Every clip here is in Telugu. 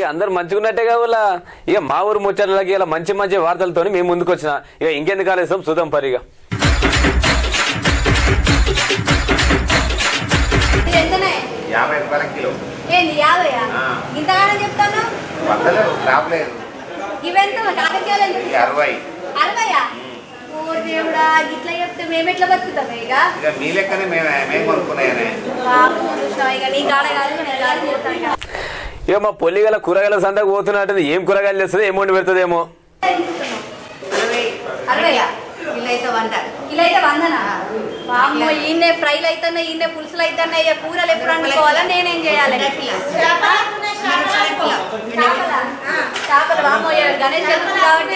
అందరు మంచిగున్నట్టే కావాలా ఇక మా ఊరు ముచ్చట్లకి ఇలా మంచి మంచి వార్తలతో మేము ముందుకు వచ్చిన ఇక ఇంకెందుకు ఆలస్యం చూద్దాం పరిగా ఇది ఎంతనే యాభై రూపాయల కిలో ఏంది యాభైయా ఆ. ఇంతగానో చెప్తాను వందలేదు రావలేదు ఇవెంత కాకరకాయలు ఎంత ఇది అరవై అరవయ్యా ఓ దేవుడా ఇట్లా చెప్తే మేము ఎట్లా బతుకుతాం ఇక ఇక మీ లెక్కనే మేము మేము కొనుక్కున్నాయనే పాపం చూసినావా ఇక నీ కాడ కాదు నేను కాదు పోతాను ఇక. ఇక మా పొల్లిగల కూరగాయల సంతకు పోతున్నట్టు ఏం కూరగాయలు తెస్తుంది ఏం వండి పెడుతుందేమో అరవయ్యా కిలో అయితే వంద కిలో అయితే వందనా వామ్మో ఈయనే ఫ్రైలు అయితేనే ఈయనే పులుసులు అయితేనే ఇక కూరలు ఎప్పుడు వండుకోవాలా నేనేం చేయాలి చేపలా? చేపలు వామ్మో ఇక గణేష్ చతుర్థి కాబట్టి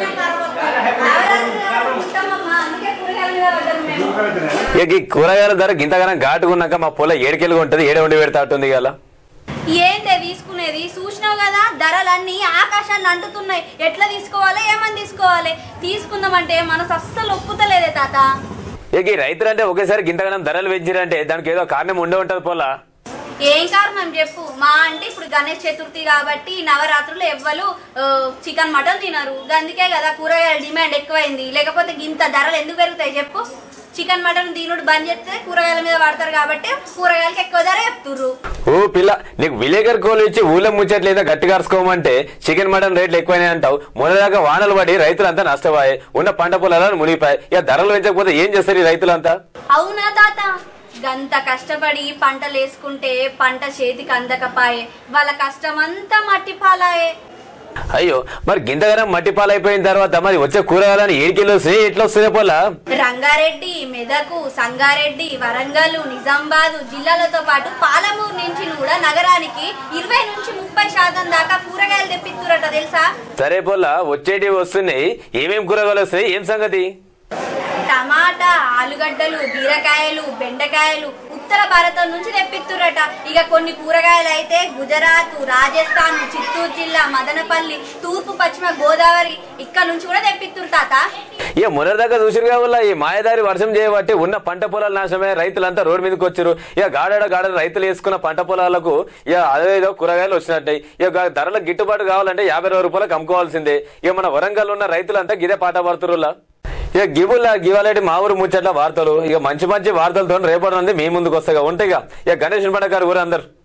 ఉంటామమ్మా, అందుకే కూరగాయల మీద పడ్డాము మేము. ఇక ఈ కూరగాయల ధర గింతగానం ఘాటుకున్నాక మా పొల ఏడుకెళ్ళి ఉంటుంది ఏడు వండి పెడతా ఉంటుంది కదా ఏందే తీసుకునేది చూసినావు కదా ధరలన్నీ ఆకాశాన్ని అంటుతున్నాయి ఎట్లా తీసుకోవాలి ఏమని తీసుకోవాలి తీసుకుందామంటే మనసు అస్సలు ఒప్పుతలేదే తాత ఇక ఈ రైతులు అంటే ఒకేసారి గింతగానం ధరలు పెంచిరంటే దానికి ఏదో కారణం ఉండే ఉంటుంది పోలా ఏం కారణం చెప్పు మా అంటే ఇప్పుడు గణేష్ చతుర్థి కాబట్టి ఈ నవరాత్రులు ఎవ్వరు చికెన్ మటన్ తినరు అందుకే కదా కూరగాయల డిమాండ్ ఎక్కువైంది లేకపోతే ఇంత ధరలు ఎందుకు పెరుగుతాయి చెప్పు చికెన్ మటన్ తినుడు బంద్ చేస్తే కూరగాయల మీద పడతారు కాబట్టి కూరగాయలకి ఎక్కువ ధర చెప్తుర్రు ఓ పిల్ల నీకు విలేకర్ కోలు ఇచ్చి ఊళ్ళో ముచ్చట్లేదో గట్టిగా అరుచుకోమంటే చికెన్ మటన్ రేట్లు ఎక్కువనే అంటావు మొన్నదాకా వానలు పడి రైతులంతా నష్టపోయాయి ఉన్న పంట పొలాలను మునిగిపోయాయి ఇక ధరలు పెంచకపోతే ఏం చేస్తారు ఈ రైతులంతా అవునా తాత గంత కష్టపడి పంటలు వేసుకుంటే పంట చేతికి అందకపాయే వాళ్ళ కష్టమంతా మట్టి పాలాయే అయ్యో మరి గింతగానం మట్టి పాలైపోయిన తర్వాత మరి వచ్చే కూరగాయలని ఏడికెళ్ళి వస్తాయి ఎట్లా వస్తాయి పోలా రంగారెడ్డి మెదకు సంగారెడ్డి వరంగల్ నిజామాబాద్ జిల్లాలతో పాటు పాలమూరు నుంచి కూడా నగరానికి ఇరవై నుంచి ముప్పై శాతం దాకా కూరగాయలు తెప్పిస్తురట తెలుసా సరే పోలా వచ్చేటివి వస్తున్నాయి ఏమేం కూరగాయలు వస్తాయి ఏం సంగతి టమాటా ఆలుగడ్డలు బీరకాయలు బెండకాయలు ఉత్తర భారతం నుంచి తెప్పిస్తురట ఇక కొన్ని కూరగాయలు అయితే గుజరాత్ రాజస్థాన్ చిత్తూరు జిల్లా మదనపల్లి తూర్పు పశ్చిమ గోదావరి ఇక్కడ నుంచి కూడా తెప్పిస్తురు తాత ఇక మొన్నటిదాకా చూసిరు కావాల ఈ మాయదారి వర్షం చేయబట్టి ఉన్న పంట పొలాలు నాశనమే రైతులంతా రోడ్డు మీదకి వచ్చారు ఇక గాడాడ గాడ రైతులు వేసుకున్న పంట పొలాలకు ఇక అదేదో కూరగాయలు వచ్చినట్టాయి ఇక గా- ధరలకు గిట్టుబాటు కావాలంటే యాభై ఇరవై రూపాయలకు అమ్ముకోవాల్సిందే ఇక మన వరంగల్ ఉన్న రైతులంతా గిదే పాట పడుతురులా ఇక గిబుల్లా గివాలేటి మా ఊరు ముచ్చట్ల వార్తలు ఇక మంచి మంచి వార్తలతో రేపటి నుండి మీ ముందుకు వస్తాయి ఉంటాయిగా ఇక గణేష్ పండగ గారు ఊరు అందరు